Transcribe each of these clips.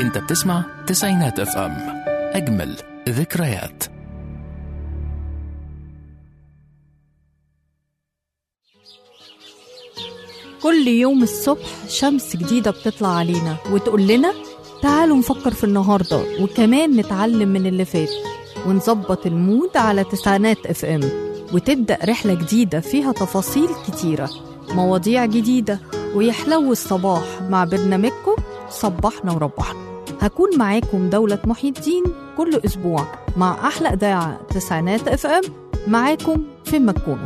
انت بتسمع تسعينات اف ام اجمل ذكريات كل يوم الصبح شمس جديدة بتطلع علينا وتقول لنا تعالوا نفكر في النهاردة وكمان نتعلم من اللي فات ونظبط المود على تسعينات اف ام وتبدأ رحلة جديدة فيها تفاصيل كتيرة مواضيع جديدة ويحلو الصباح مع برنامجكم صبحنا وربحنا هكون معاكم دولة محي الدين كل أسبوع مع أحلى إذاعة تسعينات اف ام معاكم فين ما تكونوا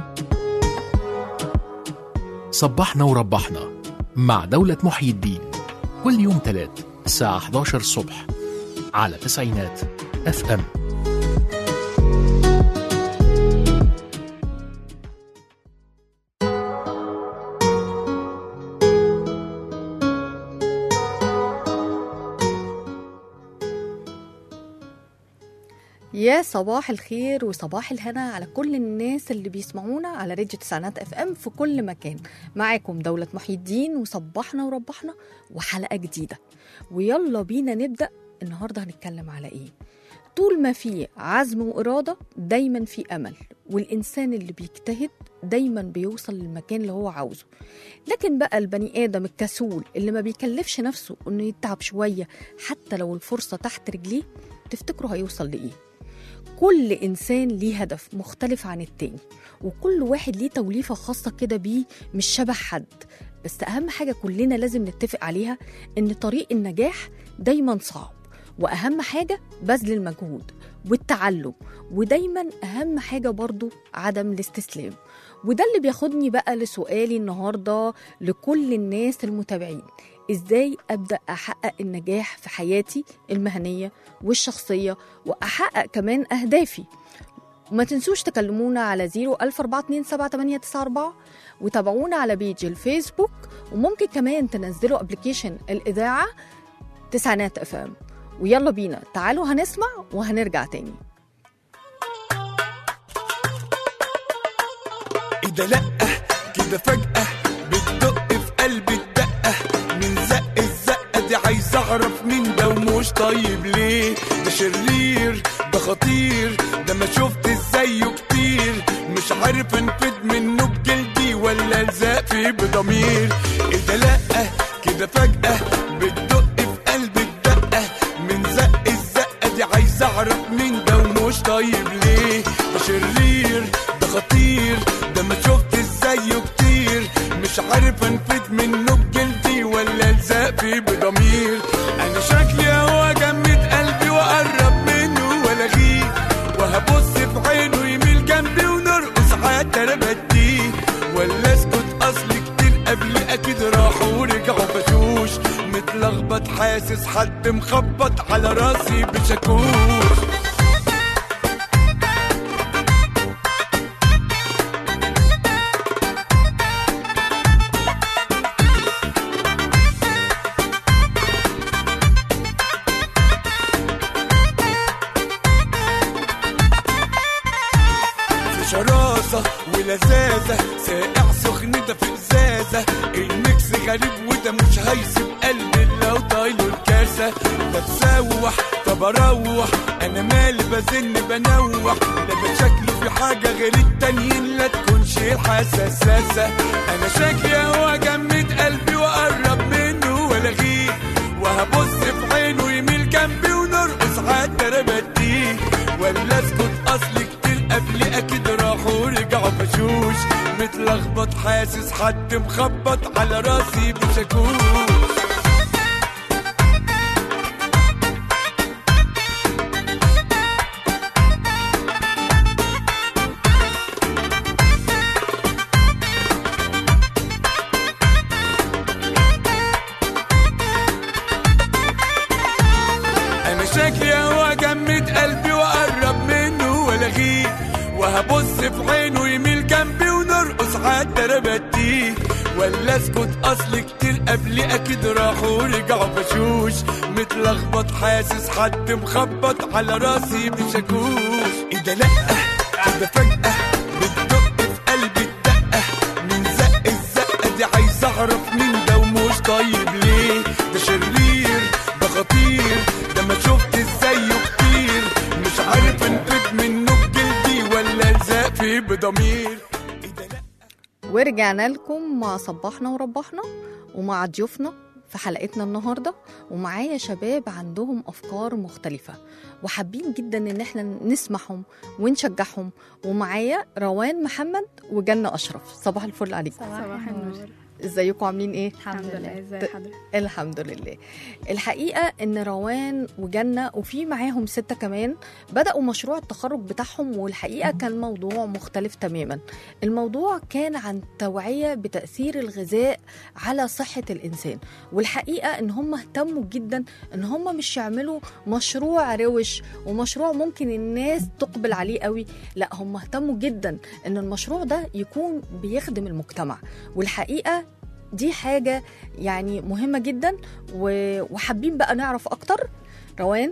صبحنا وربحنا مع دولة محيي الدين كل يوم تلات الساعة 11 الصبح على تسعينات اف ام يا صباح الخير وصباح الهنا على كل الناس اللي بيسمعونا على راديو تسعينات اف ام في كل مكان معاكم دولة محي الدين وصبحنا وربحنا وحلقة جديدة ويلا بينا نبدأ النهاردة هنتكلم على ايه طول ما في عزم وإرادة دايما في أمل والإنسان اللي بيجتهد دايما بيوصل للمكان اللي هو عاوزه لكن بقى البني آدم الكسول اللي ما بيكلفش نفسه إنه يتعب شوية حتى لو الفرصة تحت رجليه تفتكروا هيوصل لإيه كل إنسان ليه هدف مختلف عن التاني وكل واحد ليه توليفة خاصة كده بيه مش شبه حد بس أهم حاجة كلنا لازم نتفق عليها إن طريق النجاح دايما صعب وأهم حاجة بذل المجهود والتعلم ودايما أهم حاجة برضو عدم الاستسلام وده اللي بياخدني بقى لسؤالي النهاردة لكل الناس المتابعين ازاي ابدا احقق النجاح في حياتي المهنيه والشخصيه واحقق كمان اهدافي وما تنسوش تكلمونا على 014278894 وتابعونا على بيج الفيسبوك وممكن كمان تنزلوا ابلكيشن الاذاعه تسعينات اف ام ويلا بينا تعالوا هنسمع وهنرجع تاني ايه ده لأ كده فجأة بتدق في قلبي الدقة من زق الزقة دي عايز اعرف مين ده ومش طيب ليه ده شرير ده خطير ده ما شفت زيه كتير مش عارف انفد منه بجلدي ولا الزق فيه بضمير ايه ده لأ كده فجأة بتدق في قلبي الدقة من زق الزقة دي عايز اعرف مين ده ومش طيب ليه ده شرير ده خطير ده ما شفت زيه كتير مش عارف انفد منه بجلدي ولا الزق فيه بضمير انا شكلي هو جمد قلبي واقرب منه والاغيه وهبص في عينه يميل جنبي ونرقص حتى انا بديه ولا اسكت اصل كتير قبل اكيد راحوا ورجعوا بشوش متلخبط حاسس حد مخبط على راسي بشاكوش في شراسة ولذاذة ساقع سخن ده في ازازة الميكس غريب وده مش هيسيب قلبي لو طايله الكاسة بتسوح طب اروح انا مالي بزن بنوح ده ده شكله في حاجة غير التانيين لا تكونش الحساساسة انا شكلي هو جمد قلبي واقرب منه والاغيه وهبص في عينه يميل جنبي ونرقص حتى انا بديه ولا اسكت اصل كتير قبل اكيد راحوا ورجعوا بشوش متلخبط حاسس حد مخبط على راسي بشاكوش انا شكلي هو جمد قلبي واقرب منه والاغيه وهبص في عينه يميل جنبي ونرقص حتى انا بديه ولا اسكت اصل كتير قبل اكيد راحوا ورجعوا بشوش متلخبط حاسس حد مخبط على راسي بشاكوش ايه ده لأ كده فجأة بتدق في قلبي الدقة من زق الزقة دي عايز اعرف مين ده ومش طيب ليه ده شرير ده خطير بضمير إيه ده لأ ورجعنا لكم مع صباحنا وربحنا ومع ضيوفنا في حلقتنا النهارده ومعايا شباب عندهم افكار مختلفه وحابين جدا ان احنا نسمعهم ونشجعهم ومعايا روان محمد وجنة اشرف صباح الفل عليكم صباح النور ازيكم عاملين ايه الحمد لله ازي حضرتك الحمد لله الحقيقة إن روان وجنة وفي معاهم ستة كمان بدأوا مشروع التخرج بتاعهم والحقيقة كان موضوع مختلف تماما الموضوع كان عن توعية بتأثير الغذاء على صحة الإنسان والحقيقة إن هم اهتموا جدا إن هم مش يعملوا مشروع روش ومشروع ممكن الناس تقبل عليه قوي لا هم اهتموا جدا إن المشروع ده يكون بيخدم المجتمع والحقيقة دي حاجة يعني مهمة جدا و- وحابين بقى نعرف أكتر روان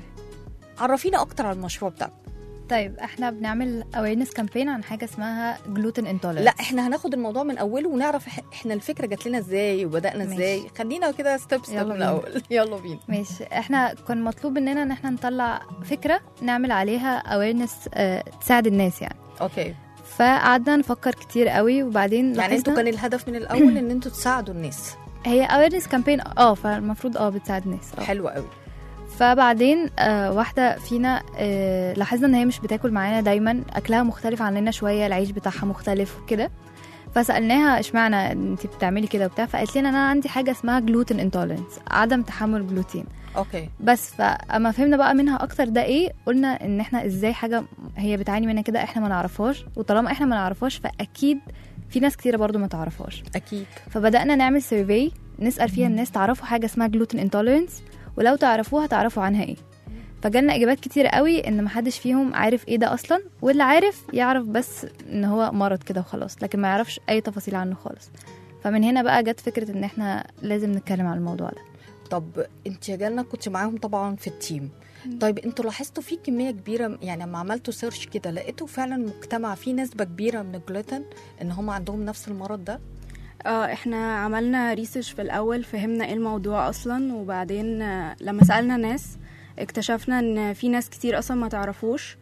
عرفينا أكتر عن المشروع بتاعك طيب احنا بنعمل awareness campaign عن حاجه اسمها gluten intolerance لا احنا هناخد الموضوع من أوله ونعرف إح- احنا الفكرة جات لنا ازاي وبدأنا ماشي. ازاي خلينا كده ستيب ستيب يلا من بينا. الأول يلا بينا ماشي احنا كان مطلوب مننا ان احنا نطلع فكره نعمل عليها awareness اه تساعد الناس يعني اوكي فقعدنا نفكر كتير قوي وبعدين يعني انتوا لاحظنا- كان الهدف من الأول إن انتوا تساعدوا الناس هي awareness campaign اه فالمفروض اه بتساعد الناس اه حلو قوي فبعدين آه واحدة فينا آه لاحظنا ان هي مش بتاكل معانا دايما اكلها مختلف عننا شوية العيش بتاعها مختلف وكده فسألناها اشمعنى انت بتعملي كده وبتاع فقالت لنا انا عندي حاجة اسمها gluten intolerance عدم تحمل جلوتين اوكي بس فاما فهمنا بقى منها اكتر ده ايه قلنا ان احنا ازاي حاجة هي بتعاني منها كده احنا ما نعرفهاش وطالما احنا ما نعرفهاش فاكيد في ناس كتيرة برضو ما تعرفهاش أكيد فبدأنا نعمل سيرفي نسأل فيها الناس تعرفوا حاجة اسمها gluten intolerance ولو تعرفوها تعرفوا عنها ايه فجالنا اجابات كتير قوي ان محدش فيهم عارف ايه ده اصلا واللي عارف يعرف بس ان هو مرض كده وخلاص لكن ما يعرفش اي تفاصيل عنه خالص فمن هنا بقى جت فكرة ان احنا لازم نتكلم عن الموضوع ده طب انت يا جنة كنت معاهم طبعا في التيم طيب انتوا لاحظتوا في كميه كبيره يعني لما عملتوا سيرش كده لقيتوا فعلا مجتمع فيه نسبه كبيره من الجلوتين ان هم عندهم نفس المرض ده اه احنا عملنا ريسيرش في الاول فهمنا ايه الموضوع اصلا وبعدين آه، لما سالنا ناس اكتشفنا ان في ناس كتير اصلا ما تعرفوش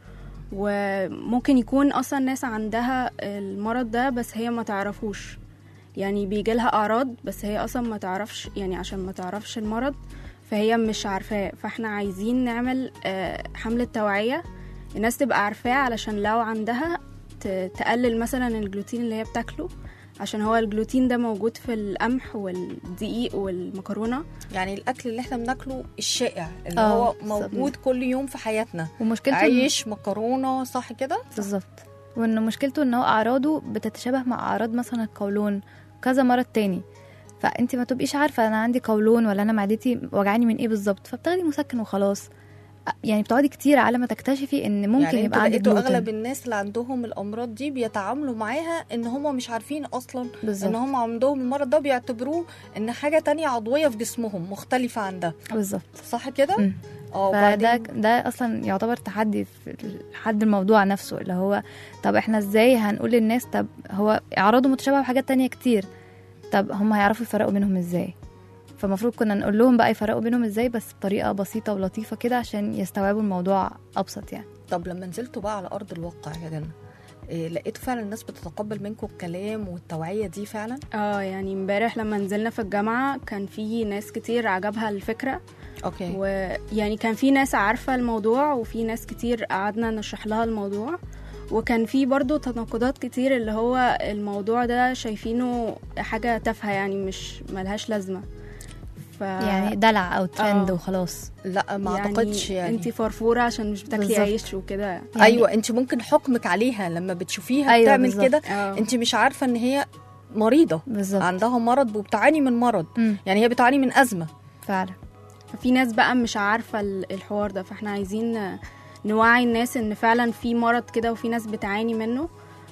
وممكن يكون اصلا ناس عندها المرض ده بس هي ما تعرفوش يعني بيجي لها اعراض بس هي اصلا ما تعرفش يعني عشان ما تعرفش المرض فهي مش عارفاه فاحنا عايزين نعمل آه، حملة توعية الناس تبقى عارفاه علشان لو عندها ت- تقلل مثلا الجلوتين اللي هي بتاكله عشان هو الجلوتين ده موجود في القمح والدقيق والمكرونة يعني الاكل اللي احنا بناكله الشائع اللي اه، هو بالظبط. موجود كل يوم في حياتنا ومشكلته إن- عيش مكرونه صح كده بالظبط وان مشكلته ان هو اعراضه بتتشابه مع اعراض مثلا القولون كذا مرض تاني فانت ما تبقيش عارفه انا عندي قولون ولا انا معدتي وجعاني من ايه بالظبط فبتاخدي مسكن وخلاص يعني بتقعدي كتير على ما تكتشفي ان ممكن يعني يبقى انتوا عندك لقيتوا جلوتين اغلب الناس اللي عندهم الامراض دي بيتعاملوا معاها ان هم مش عارفين اصلا ان بالظبط هم عندهم المرض ده بيعتبروه ان حاجه تانية عضويه في جسمهم مختلفه عن ده بالظبط صح كده مم. اه فده وبعدين ده اصلا يعتبر تحدي في حد الموضوع نفسه اللي هو طب احنا ازاي هنقول للناس طب هو اعراضه متشابهه بحاجات تانية كتير طب هم هيعرفوا يفرقوا بينهم ازاي فالمفروض كنا نقول لهم بقى يفرقوا بينهم ازاي بس بطريقه بسيطه ولطيفه كده عشان يستوعبوا الموضوع ابسط يعني طب لما نزلتوا بقى على ارض الواقع يا جنة إيه لقيتوا فعلا الناس بتتقبل منكم الكلام والتوعيه دي فعلا اه يعني امبارح لما نزلنا في الجامعة كان في ناس كتير عجبها الفكرة اوكي ويعني كان في ناس عارفة الموضوع وفي ناس كتير قعدنا نشرح لها الموضوع وكان في برضو تناقضات كتير اللي هو الموضوع ده شايفينه حاجة تافهة يعني مش ملهاش لازمة ف... يعني دلع او ترند آه. وخلاص لا ما يعني اعتقدش يعني انتي فرفورة عشان مش بتاكلي بالظبط. عيش وكده يعني ايوه انت ممكن حكمك عليها لما بتشوفيها أيوة بتعمل بالظبط. كده اه انت مش عارفه ان هي مريضه بالظبط عندها مرض وبتعاني من مرض مم. يعني هي بتعاني من ازمه فعلا في ناس بقى مش عارفة ال- الحوار ده فاحنا عايزين نوعي الناس ان فعلا في مرض كده وفي ناس بتعاني منه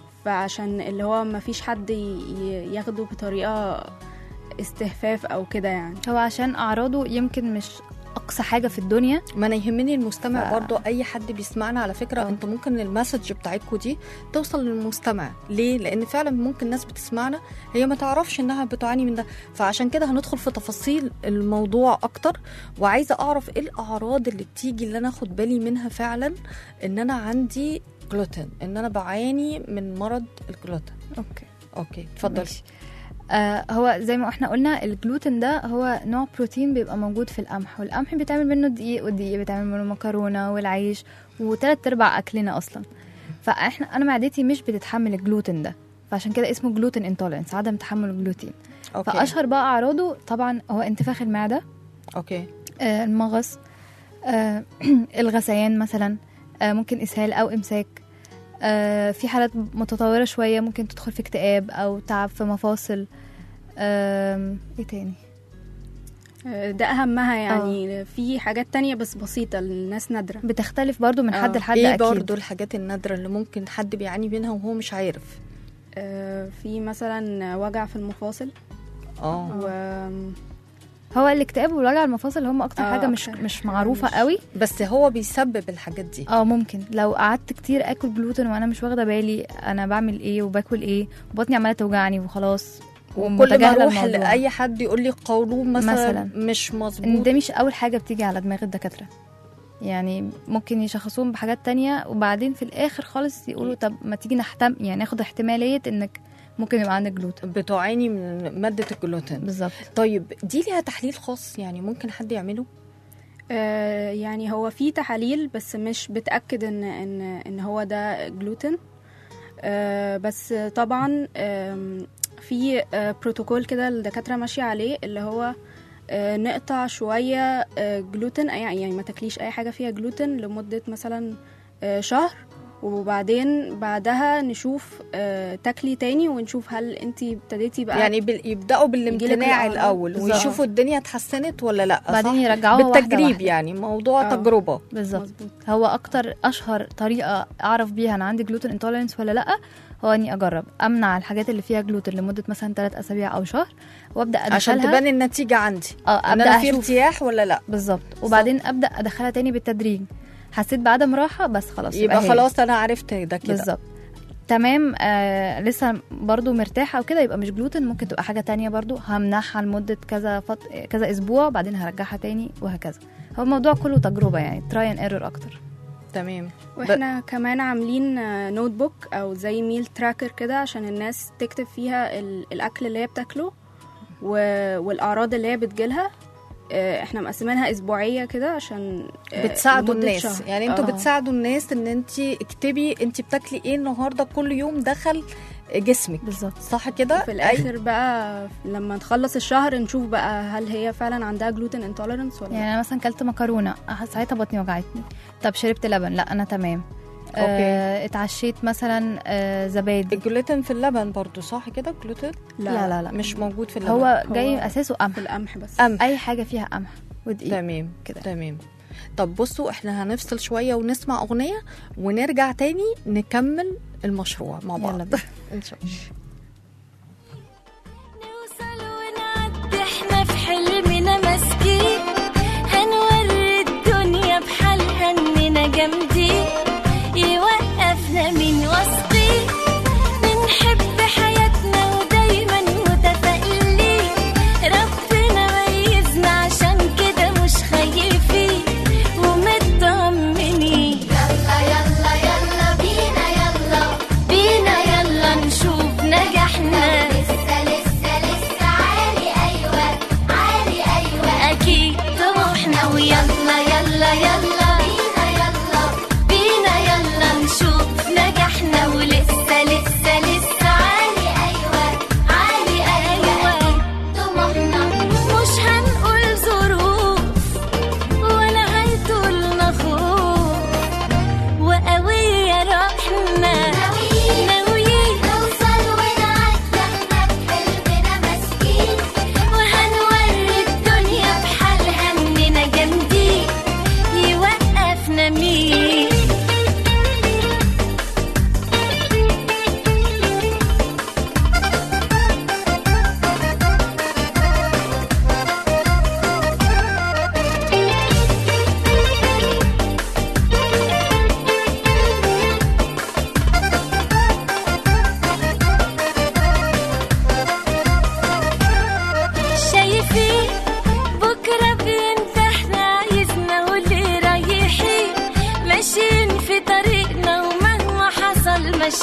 فعشان اللي هو ما فيش حد ي- ي- ياخده بطريقة استهفاف او كده يعني هو عشان اعراضه يمكن مش اقصى حاجه في الدنيا ما انا يهمني المستمع ف- برضو اي حد بيسمعنا على فكره اه. انتوا ممكن المسج بتاعتكم دي توصل للمستمع ليه لان فعلا ممكن ناس بتسمعنا هي ما تعرفش انها بتعاني من ده فعشان كده هندخل في تفاصيل الموضوع اكتر وعايزه اعرف ايه الاعراض اللي بتيجي اللي انا اخد بالي منها فعلا ان انا عندي جلوتين ان انا بعاني من مرض الجلوتين اوكي اوكي اتفضلي ماشي. آه هو زي ما احنا قلنا الجلوتين ده هو نوع بروتين بيبقى موجود في القمح والقمح بيتعمل منه دقيق والدقيق بيتعمل منه مكرونه والعيش وتلات ارباع اكلنا اصلا فاحنا انا معدتي مش بتتحمل الجلوتين ده فعشان كده اسمه جلوتين انتولرنس عدم تحمل الجلوتين اوكي فاشهر بقى اعراضه طبعا هو انتفاخ المعده اوكي آه المغص آه الغثيان مثلا آه ممكن اسهال او امساك آه في حالات متطوره شويه ممكن تدخل في اكتئاب او تعب في مفاصل آم، ايه تاني آه، ده اهمها يعني في حاجات تانية بس بسيطة للناس نادرة بتختلف برضو من حد آه. لحد ايه اكيد برضو الحاجات النادره اللي ممكن حد بيعاني منها وهو مش عارف آه، في مثلا وجع في المفاصل اه و هو الاكتئاب ووجع المفاصل هم اكتر آه، حاجه مش أكتر مش حاجة معروفه مش- قوي بس هو بيسبب الحاجات دي اه ممكن لو قعدت كتير اكل جلوتين وانا مش واخده بالي انا بعمل ايه وباكل ايه وبطني عماله توجعني وخلاص وكل ما ومتجاهله اروح الموضوع لاي حد يقول لي قولون مثلا, مثلاً. مش ان مظبوط ده مش اول حاجه بتيجي على دماغ الدكاتره يعني ممكن يشخصوهم بحاجات تانية وبعدين في الاخر خالص يقولوا طب ما تيجي نحتم يعني ناخد احتماليه انك ممكن يبقى عندك جلوتين بتعاني من ماده الجلوتين بالظبط طيب دي ليها تحليل خاص يعني ممكن حد يعمله آه، يعني هو في تحاليل بس مش بتأكد ان ان ان هو ده جلوتين آه، بس طبعا آم، في آه، بروتوكول كده الدكاترة ماشية عليه اللي هو آه، نقطع شوية آه، جلوتين أي- يعني ما تاكليش أي حاجة فيها جلوتين لمدة مثلا آه، شهر وبعدين بعدها نشوف آه، تاكلي تاني ونشوف هل انتي ابتديتي بقى يعني بال- يبداوا بالامتناع الأعراض. الاول بالظبط. ويشوفوا الدنيا اتحسنت ولا لا بعدين صح؟ يرجعوها واحدة بالتجريب واحدة. يعني موضوع آه. تجربه بالظبط مظبوط هو اكتر اشهر طريقه اعرف بيها انا عندي جلوتين انتولرنس ولا لا هو اني اجرب امنع الحاجات اللي فيها جلوتين لمده مثلا 3 اسابيع او شهر وابدا ادخلها عشان تبان النتيجه عندي اه ان ابدا انا في اشوف ارتياح ولا لا بالظبط وبعدين ابدا ادخلها تاني بالتدريج حسيت بعدم راحه بس خلاص يبقى هي. خلاص انا عرفت ده كده بالظبط تمام آه لسه برضو مرتاحه وكده يبقى مش جلوتين ممكن تبقى حاجه تانية برضو همنعها لمده كذا فط... كذا اسبوع وبعدين هرجعها تاني وهكذا هو الموضوع كله تجربه يعني تراي اند ايرور اكتر تمام واحنا كمان عاملين نوت بوك او زي ميل تراكر كده عشان الناس تكتب فيها ال- الاكل اللي هي بتاكله و- والاعراض اللي هي بتجيلها آه، احنا مقسمينها اسبوعيه كده عشان آه، بتساعدوا لمدة الناس شهر. يعني انتوا آه. بتساعدوا الناس ان انت اكتبي انت بتاكلي ايه النهارده كل يوم دخل جسمك بالظبط صح كده في الاخر بقى لما نخلص الشهر نشوف بقى هل هي فعلا عندها جلوتين انتولرنس ولا يعني انا مثلا كلت مكرونه أه، ساعتها بطني وجعتني طب شربت لبن لا انا تمام أوكي. آه اتعشيت مثلا آه زبادي الجلوتين في اللبن برضو صح كده الجلوتين لا لا لا مش موجود في اللبن هو هو جاي اساسه قمح في القمح بس قمح. اي حاجه فيها قمح ودقيق تمام كده. تمام طب بصوا احنا هنفصل شويه ونسمع اغنيه ونرجع تاني نكمل المشروع مع بعض يلا بينا. ان شاء الله نوصل ونعدي احنا في حلمنا ماسكين هنوري الدنيا بحالها اننا جامدين يوقفنا من وسطين بنحب حياتنا ودايما متفائلين ربنا ميزنا عشان كده مش خايفين ومطمنين يلا يلا يلا بينا يلا بينا يلا نشوف ناس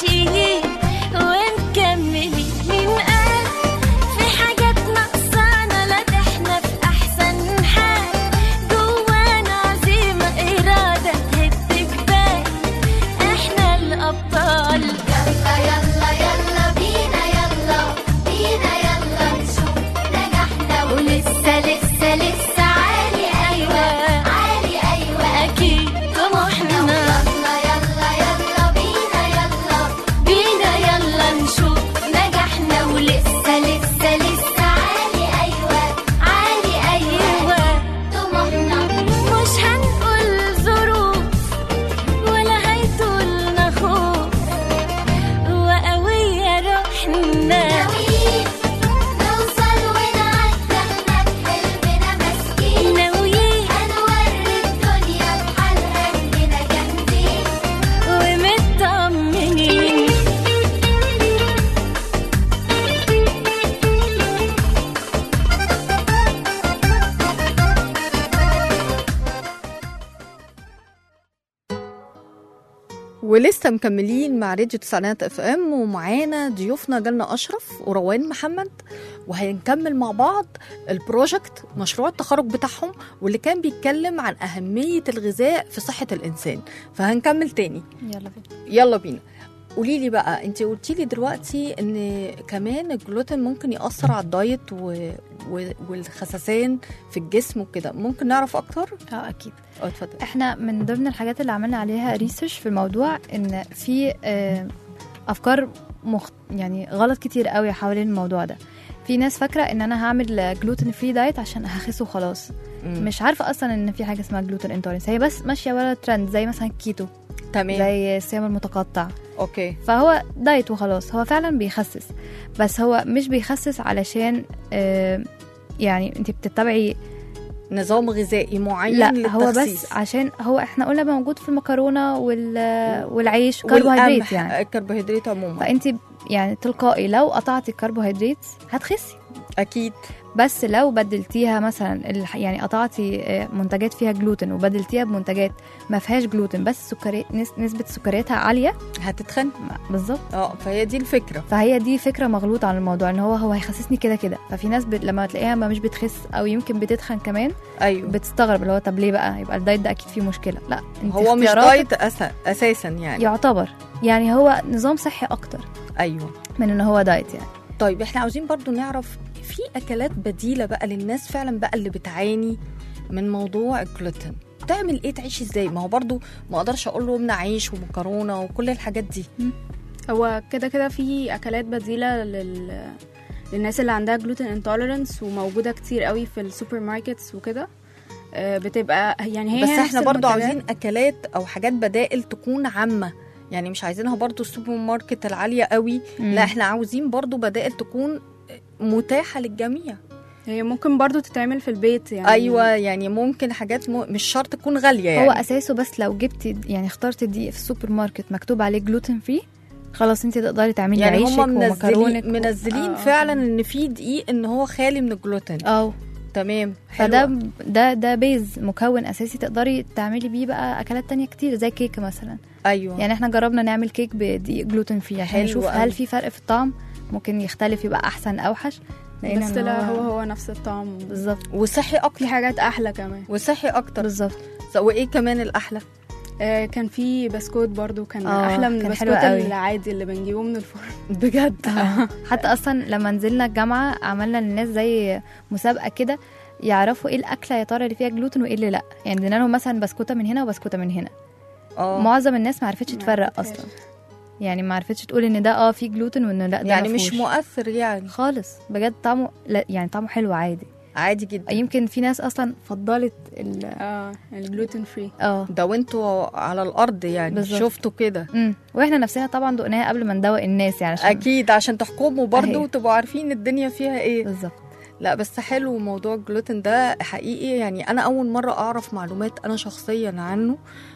ماشيين ومكملين مين قال في حاجات ناقصانا لا ده احنا في احسن حال جوانا عزيمة إرادة تهد جبال احنا الأبطال يلا يلا يلا بينا يلا بينا يلا نشوف نجحنا ولسه لسه لسه عالي أيوة عالي أيوة أكيد طموحنا يلا يلا يلا بينا يلا بينا يلا نشوف نجحنا ولسه لسه لسه عالي أيوة عالي أيوة طموحنا مش هنقول ظروف ولا هيطولنا خوف وقوية روحنا ناويين نوصل ونعدي احنا بحلمنا ماسكين ناويين هنوري الدنيا بحالها اننا جامدين ومطمنين ولسه مكملين مع راديو تسعينات اف ام ومعانا ضيوفنا جنة اشرف وروان محمد وهنكمل مع بعض البروجكت مشروع التخرج بتاعهم واللي كان بيتكلم عن اهميه الغذاء في صحه الانسان فهنكمل تاني يلا بينا يلا بينا قولي لي بقى انت قلتي لي دلوقتي ان كمان الجلوتين ممكن ياثر على الدايت و... و... والخسسان في الجسم وكده ممكن نعرف اكتر اه اكيد اه اتفضل احنا من ضمن الحاجات اللي عملنا عليها ريسيرش في الموضوع ان في آه، افكار مخ... يعني غلط كتير قوي حوالين الموضوع ده في ناس فاكره ان انا هعمل جلوتين فري دايت عشان هخس وخلاص مم. مش عارفه اصلا ان في حاجه اسمها جلوتين انتولرنس هي بس ماشيه ورا ترند زي مثلا الكيتو تمام زي الصيام المتقطع اوكي فهو دايت وخلاص هو فعلا بيخسس بس هو مش بيخسس علشان آه، يعني انت بتتبعي نظام غذائي معين لا هو للتخسيس. بس عشان هو احنا قلنا موجود في المكرونه وال والعيش والقمح، كربوهيدرات يعني الكربوهيدرات عموما فانت يعني تلقائي لو قطعتي الكربوهيدرات هتخسي اكيد بس لو بدلتيها مثلا الح- يعني قطعتي آه، منتجات فيها جلوتين وبدلتيها بمنتجات ما فيهاش جلوتين بس سكري نس- نسبه سكرياتها عاليه هتتخن ما- بالظبط اه فهي دي الفكره فهي دي فكره مغلوطه عن الموضوع ان هو هو هيخسسني كده كده ففي ناس بت... لما تلاقيها ما مش بتخس او يمكن بتتخن كمان ايوه بتستغرب اللي هو طب ليه بقى يبقى الدايت ده اكيد فيه مشكله لا انت هو مش اختياراتك دايت أسا... اساسا يعني يعتبر يعني هو نظام صحي اكتر ايوه من ان هو دايت يعني طيب احنا عاوزين برضو نعرف في اكلات بديله بقى للناس فعلا بقى اللي بتعاني من موضوع الجلوتين تعمل ايه تعيش ازاي ما هو برضو ما اقدرش اقول له امنع عيش ومكرونه وكل الحاجات دي هو كده كده في اكلات بديله لل... للناس اللي عندها جلوتين انتوليرنس وموجوده كتير قوي في السوبر ماركتس وكده آه، بتبقى يعني هي بس هي نفس احنا برضو المنتجات. عاوزين اكلات او حاجات بدائل تكون عامه يعني مش عايزينها برضو السوبر ماركت العاليه قوي مم. لا احنا عاوزين برضو بدائل تكون متاحه للجميع هي ممكن برضو تتعمل في البيت يعني ايوه يعني ممكن حاجات م... مش شرط تكون غاليه يعني هو اساسه بس لو جبتي يعني اخترتي دقيق في السوبر ماركت مكتوب عليه جلوتين فري خلاص انت تقدري تعملي يعني عيشك هم ومكرونك منزلين منزلين آه، فعلا ان في دقيق ان هو خالي من الجلوتين اه تمام حلو فده ده ده بيز مكون اساسي تقدري تعملي بيه بقى اكلات تانية كتير زي كيك مثلا ايوه يعني احنا جربنا نعمل كيك بدقيق جلوتين فري عشان حلو نشوف أوي. هل في فرق في الطعم ممكن يختلف يبقى احسن اوحش لقينا بس إن طلع هو هو نفس الطعم بالظبط وصحي اكتر في حاجات احلى كمان وصحي اكتر بالظبط وايه كمان الاحلى آه، كان في بسكوت برضو كان آه، احلى من كان البسكوت حلو قوي. العادي اللي بنجيبه من الفرن بجد حتى اصلا لما نزلنا الجامعه عملنا للناس زي مسابقه كده يعرفوا ايه الاكله يا ترى اللي فيها جلوتين وايه اللي لا يعني ادينا لهم مثلا بسكوته من هنا وبسكوته من هنا اه معظم الناس ما عرفتش ما تفرق عرفتهاش. اصلا يعني ما عرفتش تقول ان ده اه فيه جلوتين وانه لا ده يعني ما مش فيهوش. مؤثر يعني خالص بجد طعمه لا يعني طعمه حلو عادي عادي جدا يمكن في ناس اصلا فضلت ال اه الجلوتين فري اه ده وانتوا على الارض يعني بالظبط. شفتوا كده امم واحنا نفسنا طبعا دقناها قبل ما ندوق الناس يعني عشان اكيد عشان تحكموا برضو أهي. وتبقوا عارفين الدنيا فيها ايه بالظبط لا بس حلو موضوع الجلوتين ده حقيقي يعني انا اول مره اعرف معلومات انا شخصيا عنه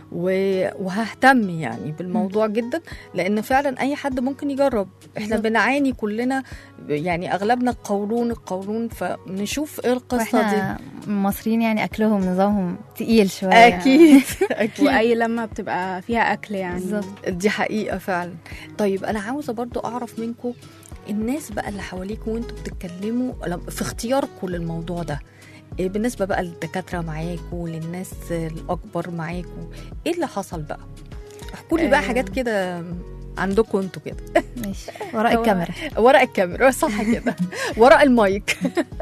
و- وههتم يعني بالموضوع جدا لان فعلا اي حد ممكن يجرب احنا بالظبط. بنعاني كلنا يعني اغلبنا القولون القولون فنشوف ايه القصه دي واحنا المصريين يعني اكلهم نظامهم تقيل شويه اكيد اكيد واي لما بتبقى فيها اكل يعني بالظبط دي حقيقة فعلا طيب أنا عاوزة برضو أعرف منكم الناس بقى اللي حواليكم وانتوا بتتكلموا لم- في اختياركم للموضوع ده إيه بالنسبة بقى للدكاترة معاكم للناس الأكبر معاكم إيه اللي حصل بقى؟ احكوا لي بقى آه. حاجات كده عندكم انتوا كده ماشي وراء هو- الكاميرا ورق الكاميرا صح كده ورق المايك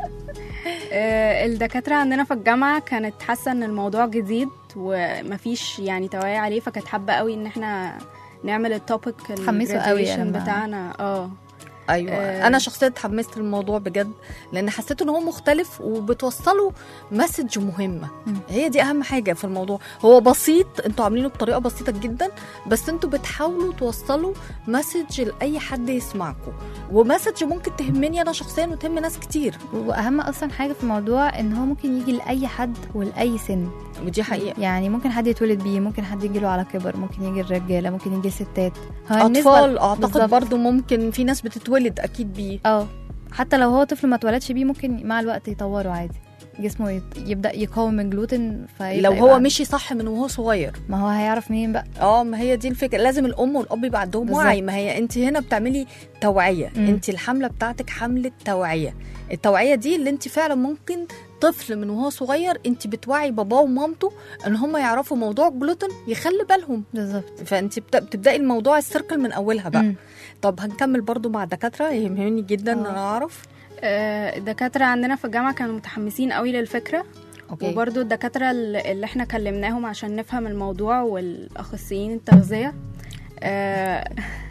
آه، الدكاترة عندنا في الجامعة كانت حاسة ان الموضوع جديد ومفيش يعني توعية عليه فكانت حابة قوي ان احنا نعمل التوبيك اتحمسوا قوي لما- بتاعنا اه ايوه آه. انا شخصيا اتحمست للموضوع بجد لان حسيت ان هو مختلف وبتوصلوا مسج مهمه مم. هي دي اهم حاجه في الموضوع هو بسيط انتوا عاملينه بطريقه بسيطه جدا بس انتوا بتحاولوا توصلوا مسج لاي حد يسمعكم ومسج ممكن تهمني انا شخصيا وتهم ناس كتير واهم اصلا حاجه في الموضوع ان هو ممكن يجي لاي حد ولاي سن ودي حقيقه يعني ممكن حد يتولد بيه ممكن حد يجي له على كبر ممكن يجي الرجاله ممكن يجي الستات هو النسبة- اطفال اعتقد بالظبط. برضو ممكن في ناس بتتولد اكيد بيه اه حتى لو هو طفل ما اتولدش بيه ممكن مع الوقت يطوره عادي جسمه يت- يبدا يقاوم الجلوتين فيبدأ لو يبقى هو عنده- مشي صح من وهو صغير ما هو هيعرف منين بقى اه ما هي دي الفكره لازم الام والاب يبقى عندهم بالظبط. وعي ما هي انت هنا بتعملي توعيه مم. انت الحمله بتاعتك حمله توعيه التوعيه دي اللي انت فعلا ممكن طفل من وهو صغير انت بتوعي باباه ومامته ان هم يعرفوا موضوع الجلوتين يخلي بالهم بالظبط فانت بت- بتبداي الموضوع السيركل من اولها بقى مم. طب هنكمل برضو مع الدكاتره يهمني جدا ان آه. انا اعرف آه، الدكاترة عندنا في الجامعة كانوا متحمسين قوي للفكرة اوكي وبرضو الدكاترة اللي اللي احنا كلمناهم عشان نفهم الموضوع والأخصائيين التغذية آه،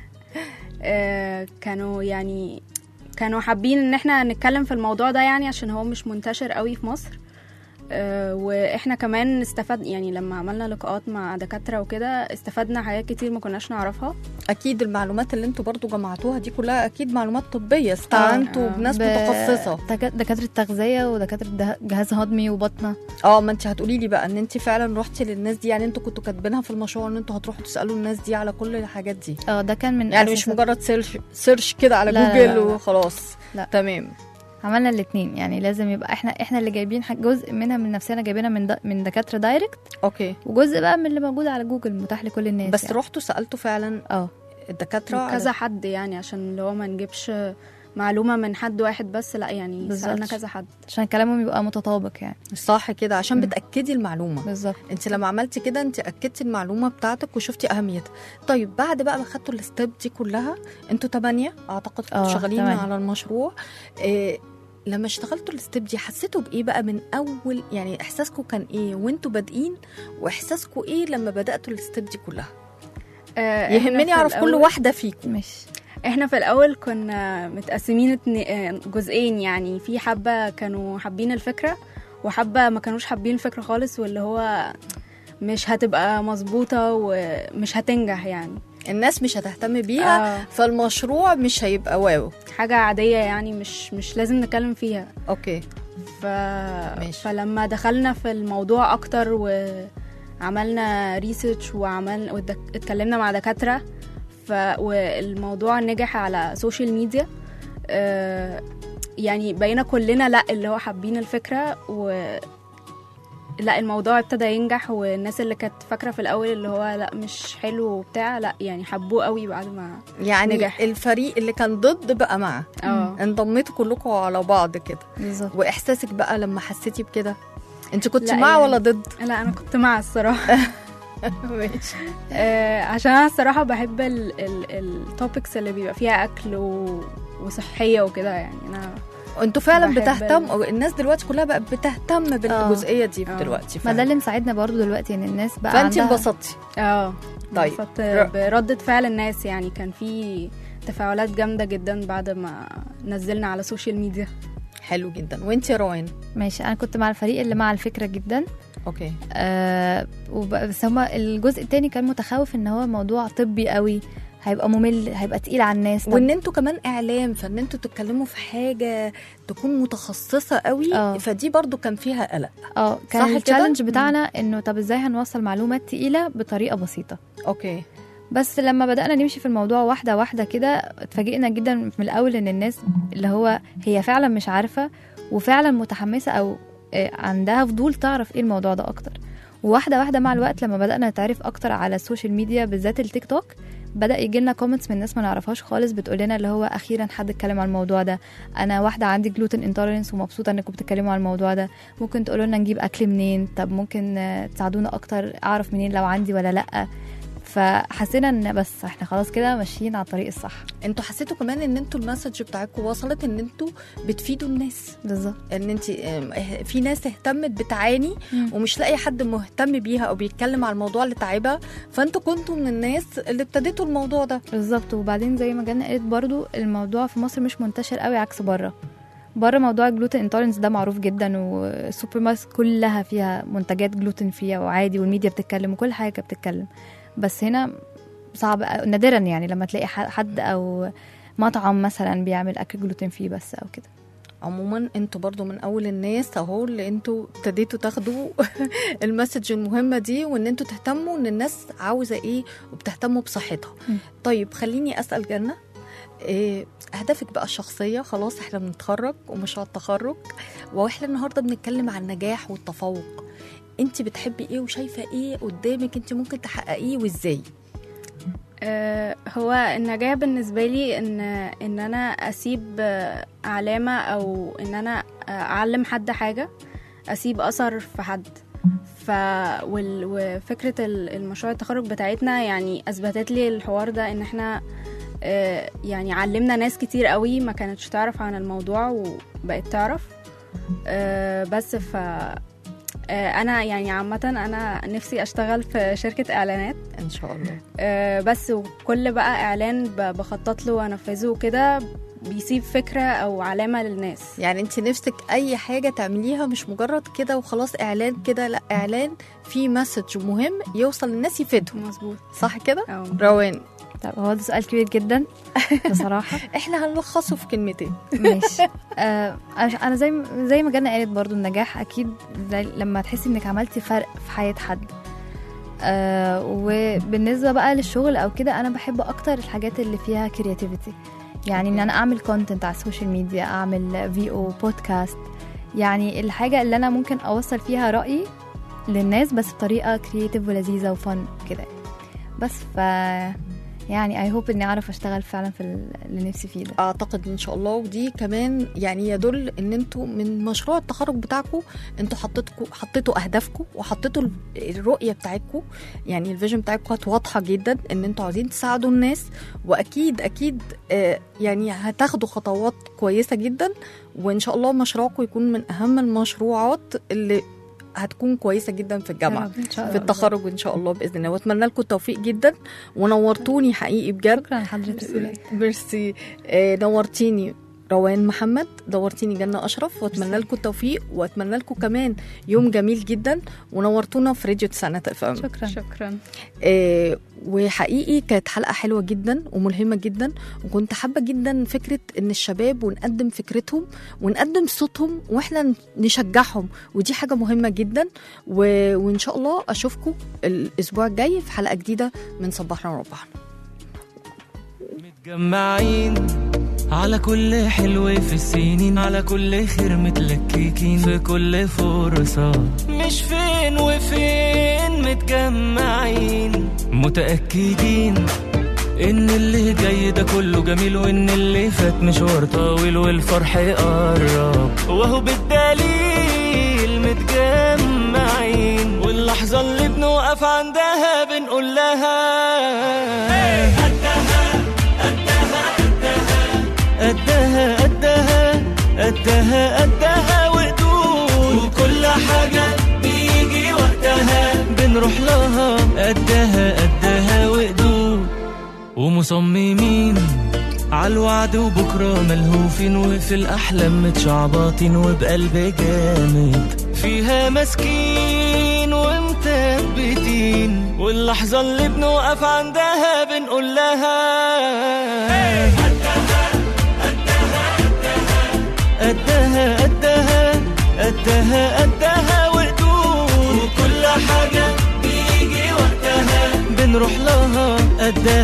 آه، كانوا يعني كانوا حابين ان احنا نتكلم في الموضوع ده يعني عشان هو مش منتشر قوي في مصر آه، واحنا كمان استفاد يعني لما عملنا لقاءات مع دكاترة وكده استفدنا حاجات كتير ما كناش نعرفها اكيد المعلومات اللي انتوا برضو جمعتوها دي كلها اكيد معلومات طبيه استعنتوا آه. بناس ب- متخصصه دكا- دكاتره تغذيه ودكاتره ده- جهاز هضمي وبطنه اه ما انت هتقولي لي بقى ان انت فعلا رحتي للناس دي يعني انتوا كنتوا كاتبينها في المشروع ان انتوا هتروحوا تسالوا الناس دي على كل الحاجات دي اه ده كان من يعني مش أساسات- مجرد سيرش سيرش كده على لا، لا، جوجل لا، لا. وخلاص لا. تمام عملنا الاثنين يعني لازم يبقى احنا احنا اللي جايبين حاجة جزء منها من نفسنا جايبينها من د... من دكاتره دايركت اوكي وجزء بقى من اللي موجود على جوجل متاح لكل الناس بس يعني. رحتوا سالتوا فعلا اه الدكاتره كذا على- حد يعني عشان اللي هو ما نجيبش معلومة من حد واحد بس لا يعني بالظبط. سألنا كذا حد عشان كلامهم يبقى متطابق يعني صح كده عشان مم. بتاكدي المعلومه بالظبط انت لما عملتي كده انت اكدتي المعلومه بتاعتك وشفتي اهميتها طيب بعد بقى ما خدتوا الستيب دي كلها انتوا تمانية اعتقد كنتوا اه، شغالين تمانية. على المشروع إيه لما اشتغلتوا الستيب دي حسيتوا بايه بقى من اول يعني احساسكم كان ايه وانتوا بادئين واحساسكم ايه لما بداتوا الستيب دي كلها آه، إحنا يهمني في اعرف كل الأول- واحده فيكم مش احنا في الاول كنا متقسمين اتني- آه، جزئين يعني في حبه كانوا حابين الفكره وحبه ما كانوش حابين الفكره خالص واللي هو مش هتبقى مظبوطه ومش هتنجح يعني الناس مش هتهتم بيها آه، فالمشروع مش هيبقى واو حاجه عاديه يعني مش مش لازم نتكلم فيها اوكي ف... ماشي. فلما دخلنا في الموضوع اكتر وعملنا ريسيرش وعمل ودك... اتكلمنا مع دكاتره ف... والموضوع نجح على سوشيال ميديا آه، يعني بقينا كلنا لا اللي هو حابين الفكره و لا الموضوع ابتدى ينجح والناس اللي كانت فاكره في الاول اللي هو لا مش حلو وبتاع لا يعني حبوه قوي بعد ما يعني نجح. الفريق اللي كان ضد بقى مع اه انضميتوا كلكم على بعض كده بالظبط واحساسك بقى لما حسيتي بكده انت كنت لا مع يعني- ولا ضد لا انا كنت مع الصراحه ماشي آه، عشان انا الصراحه بحب التوبكس اللي بيبقى فيها اكل و... وصحيه وكده يعني انا انتوا فعلا بحب بتهتم ال- أو الناس دلوقتي كلها بقت بتهتم بالجزئيه دي اه. دلوقتي ما ده اللي مساعدنا برضو دلوقتي ان الناس بقى فانت عندها انبسطتي اه طيب. انبسطت ر- بردة فعل الناس يعني كان في تفاعلات جامده جدا بعد ما نزلنا على السوشيال ميديا حلو جدا وانت يا روان ماشي انا كنت مع الفريق اللي مع الفكره جدا اوكي آه وب- بس هما الجزء التاني كان متخوف ان هو موضوع طبي قوي هيبقى ممل هيبقى تقيل على الناس طب وان انتوا كمان اعلام فان انتوا تتكلموا في حاجه تكون متخصصه قوي آه. فدي برضو كان فيها قلق اه صح كان كده؟ التشالنج مم. بتاعنا انه طب ازاي هنوصل معلومات تقيله بطريقه بسيطه اوكي بس لما بدأنا نمشي في الموضوع واحدة واحدة كده اتفاجئنا جدا من الأول إن الناس اللي هو هي فعلا مش عارفة وفعلا متحمسة أو آه، عندها فضول تعرف إيه الموضوع ده أكتر وواحدة واحدة مع الوقت لما بدأنا نتعرف أكتر على السوشيال ميديا بالذات التيك توك بدأ يجي لنا كومنتس من ناس ما نعرفهاش خالص بتقول لنا اللي هو أخيرا حد اتكلم عن الموضوع ده أنا واحدة عندي جلوتين انتولرنس ومبسوطة إنكم بتتكلموا عن الموضوع ده ممكن تقولوا لنا نجيب أكل منين طب ممكن آه، تساعدونا أكتر أعرف منين لو عندي ولا لأ فحسينا ان بس احنا خلاص كده ماشيين على الطريق الصح انتوا حسيتوا كمان ان انتوا المسج بتاعتكم وصلت ان انتوا بتفيدوا الناس بالظبط ان انت في ناس اهتمت بتعاني ومش لاقي حد مهتم بيها او بيتكلم على الموضوع اللي تعبها فانتوا كنتوا من الناس اللي ابتديتوا الموضوع ده بالظبط وبعدين زي ما جانا قالت برضو الموضوع في مصر مش منتشر قوي عكس بره بره موضوع الجلوتين انتولرنس ده معروف جدا والسوبر ماركت كلها فيها منتجات جلوتين فيها وعادي والميديا بتتكلم وكل حاجه بتتكلم بس هنا صعب نادرا يعني لما تلاقي ح- حد او مطعم مثلا بيعمل اكل جلوتين فيه بس او كده عموما انتوا برضو من اول الناس اهو اللي انتوا ابتديتوا تاخدوا المسج المهمه دي وان انتوا تهتموا ان الناس عاوزه ايه وبتهتموا بصحتها م. طيب خليني اسال جنه إيه اهدافك بقى الشخصيه خلاص احنا بنتخرج ومشروع التخرج واحنا النهارده بنتكلم عن النجاح والتفوق انت بتحبي ايه وشايفه ايه قدامك انت ممكن تحققيه وازاي آه، هو النجاح بالنسبة لي إن إن أنا أسيب آه، علامة أو إن أنا آه، أعلم حد حاجة أسيب أثر في حد ف وال... وفكرة ال- المشروع التخرج بتاعتنا يعني أثبتت لي الحوار ده إن إحنا آه، يعني علمنا ناس كتير قوي ما كانتش تعرف عن الموضوع وبقت تعرف آه، بس ف آه، أنا يعني عامة أنا نفسي أشتغل في شركة إعلانات ان شاء الله آه، بس وكل بقى اعلان ب- بخطط له وانفذه وكده بيسيب فكره او علامه للناس يعني انت نفسك اي حاجه تعمليها مش مجرد كده وخلاص اعلان كده لا اعلان فيه مسج مهم يوصل للناس يفيدهم مظبوط صح كده أو روان طب هو ده سؤال كبير جدا بصراحه احنا هنلخصه في كلمتين ماشي آه أنا- انا زي ما- زي ما جانا قالت برضو النجاح اكيد زي لما تحسي انك عملتي فرق في حياه حد آه وبالنسبه بقى للشغل او كده انا بحب اكتر الحاجات اللي فيها كرياتيفيتي يعني ان انا اعمل كونتنت على السوشيال ميديا اعمل في او بودكاست يعني الحاجه اللي انا ممكن اوصل فيها رايي للناس بس بطريقه كرياتيف ولذيذه وفن كده بس ف يعني اي هوب اني اعرف اشتغل فعلا في اللي نفسي فيه ده اعتقد ان شاء الله ودي كمان يعني يدل ان انتوا من مشروع التخرج بتاعكم انتوا حطيتكم حطيتوا اهدافكم وحطيتوا ال- الرؤيه بتاعتكم يعني الفيجن بتاعتكم كانت واضحه جدا ان انتوا عايزين تساعدوا الناس واكيد اكيد آه، يعني هتاخدوا خطوات كويسه جدا وان شاء الله مشروعكم يكون من اهم المشروعات اللي هتكون كويسه جدا في الجامعه ان شاء في التخرج ان شاء الله باذن الله واتمنى لكم التوفيق جدا ونورتوني حقيقي بجد شكرا لحضرتك ميرسي آه، نورتيني روان محمد دورتيني جنة أشرف وأتمنى لكم التوفيق وأتمنى لكم كمان يوم جميل جدا ونورتونا في راديو تسعينات اف ام شكرا شكرا آه، وحقيقي كانت حلقة حلوة جدا وملهمة جدا وكنت حابة جدا فكرة إن الشباب ونقدم فكرتهم ونقدم صوتهم وإحنا نشجعهم ودي حاجة مهمة جدا و... وإن شاء الله أشوفكم الأسبوع الجاي في حلقة جديدة من صباحنا وربحنا متجمعين على كل حلو في السنين على كل خير متلككين في كل فرصة مش فين وفين متجمعين متأكدين إن اللي جاي ده كله جميل وإن اللي فات مشوار طويل والفرح قرب وهو بالدليل متجمعين واللحظة اللي بنوقف عندها بنقول لها قدها قدها قدها قدها وقدود وكل حاجة بيجي وقتها بنروح لها قدها قدها وقدود ومصممين عالوعد وبكرة ملهوفين وفي الأحلام متشعبطين وبقلب جامد فيها مسكين ومثبتين واللحظة اللي بنوقف عندها بنقول لها قدها قدها قدها قدها وقدود وكل حاجة بيجي وقتها بنروح لها قدها